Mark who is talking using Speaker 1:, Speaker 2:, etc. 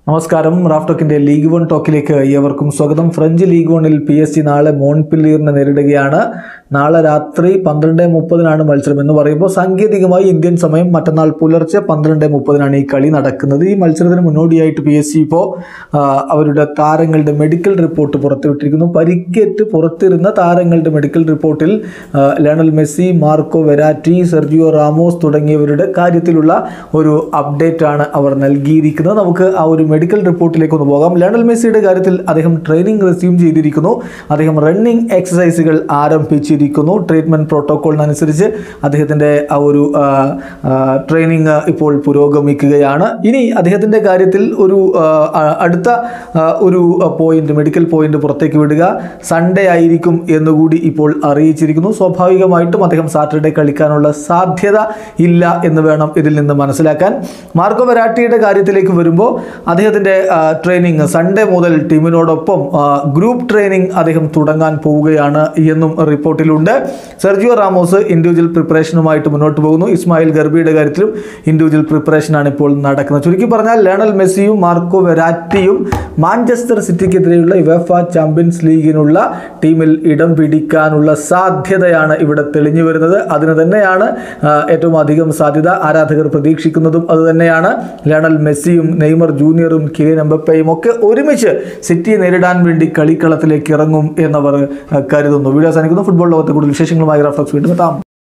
Speaker 1: നമസ്കാരം റാഫ്ടോക്കിന്റെ league one ടോക്കിലേക്ക് ഏവർക്കും സ്വാഗതം ഫ്രഞ്ച് ലീഗ് വണിൽ പി എസ് ജി നാളെ മോൺപില്ലിയറിനെ നേരിടുകയാണ് നാളെ രാത്രി പന്ത്രണ്ട് മുപ്പതിനാണ് മത്സരം എന്ന് പറയുമ്പോൾ സാങ്കേതികമായി ഇന്ത്യൻ സമയം മറ്റന്നാൾ പുലർച്ചെ പന്ത്രണ്ട് മുപ്പതിനാണ് ഈ കളി നടക്കുന്നത് ഈ മത്സരത്തിന് മുന്നോടിയായിട്ട് പി എസ് ജി ഇപ്പോൾ അവരുടെ താരങ്ങളുടെ മെഡിക്കൽ റിപ്പോർട്ട് പുറത്തുവിട്ടിരിക്കുന്നു പരിക്കേറ്റ് പുറത്തിരുന്ന താരങ്ങളുടെ മെഡിക്കൽ റിപ്പോർട്ടിൽ ആ, Lionel Messi Marco Verratti Sergio Ramos തുടങ്ങിയവരുടെ കാര്യത്തിലുള്ള ഒരു അപ്ഡേറ്റ് ആണ് അവർ നൽകിയിരിക്കുന്നത് നമുക്ക് ആ ഒരു മെഡിക്കൽ റിപ്പോർട്ടിലേക്ക് ഒന്ന് പോകാം ലയണൽ മെസ്സിയുടെ കാര്യത്തിൽ അദ്ദേഹം ട്രെയിനിങ് റെസ്യൂം ചെയ്തിരിക്കുന്നു അദ്ദേഹം റണ്ണിങ് എക്സസൈസുകൾ ആരംഭിച്ചിരിക്കുന്നു ട്രീറ്റ്മെൻറ്റ് പ്രോട്ടോക്കോളിനനുസരിച്ച് അദ്ദേഹത്തിൻ്റെ ആ ഒരു ട്രെയിനിങ് ഇപ്പോൾ പുരോഗമിക്കുകയാണ് ഇനി അദ്ദേഹത്തിൻ്റെ കാര്യത്തിൽ ഒരു ആ, ആ, അടുത്ത ആ, ഒരു പോയിന്റ് മെഡിക്കൽ പോയിന്റ് പുറത്തേക്ക് വിടുക സൺഡേ ആയിരിക്കും എന്നുകൂടി ഇപ്പോൾ അറിയിച്ചിരിക്കുന്നു സ്വാഭാവികമായിട്ടും അദ്ദേഹം സാറ്റർഡേ കളിക്കാനുള്ള സാധ്യത ഇല്ല എന്ന് വേണം ഇതിൽ നിന്ന് മനസ്സിലാക്കാൻ മാർക്കോ വെരാട്ടിയുടെ കാര്യത്തിലേക്ക് വരുമ്പോൾ അദ്ദേഹത്തിൻ്റെ ട്രെയിനിങ് സൺഡേ മുതൽ ടീമിനോടൊപ്പം ആ, ഗ്രൂപ്പ് ട്രെയിനിങ് അദ്ദേഹം തുടങ്ങാൻ പോവുകയാണ് എന്നും റിപ്പോർട്ടിലുണ്ട് സെർജിയോ റാമോസ് ഇൻഡിവിജ്വൽ പ്രിപ്പറേഷനുമായിട്ട് മുന്നോട്ട് പോകുന്നു ഇസ്മായിൽ ഗർബിയുടെ കാര്യത്തിലും ഇൻഡിവിജ്വൽ പ്രിപ്പറേഷനാണ് ഇപ്പോൾ നടക്കുന്നത് ചുരുക്കി പറഞ്ഞാൽ ലയണൽ മെസ്സിയും മാർക്കോ വെരാറ്റിയും മാഞ്ചസ്റ്റർ സിറ്റിക്കെതിരെയുള്ള യുവേഫ ചാമ്പ്യൻസ് ലീഗിനുള്ള ടീമിൽ ഇടം പിടിക്കാനുള്ള സാധ്യതയാണ് ഇവിടെ തെളിഞ്ഞു വരുന്നത് അതിന് തന്നെയാണ് ആ, ഏറ്റവും അധികം സാധ്യത ആരാധകർ പ്രതീക്ഷിക്കുന്നതും അതുതന്നെയാണ് ലയണൽ മെസ്സിയും നെയ്മർ ജൂനിയറും കിലിയൻ എംബപ്പയും ഒക്കെ ഒരുമിച്ച് സിറ്റിയെ നേരിടാൻ വേണ്ടി കളിക്കളത്തിലേക്ക് ഇറങ്ങും എന്നവർ ആ, കരുതുന്നു വീഡിയോ അവസാനിക്കുന്നു ഫുട്ബോൾ ലോകത്തെ കൂടുതൽ വിശേഷങ്ങളുമായി റഫ്ലക്സ് വീണ്ടും എത്താം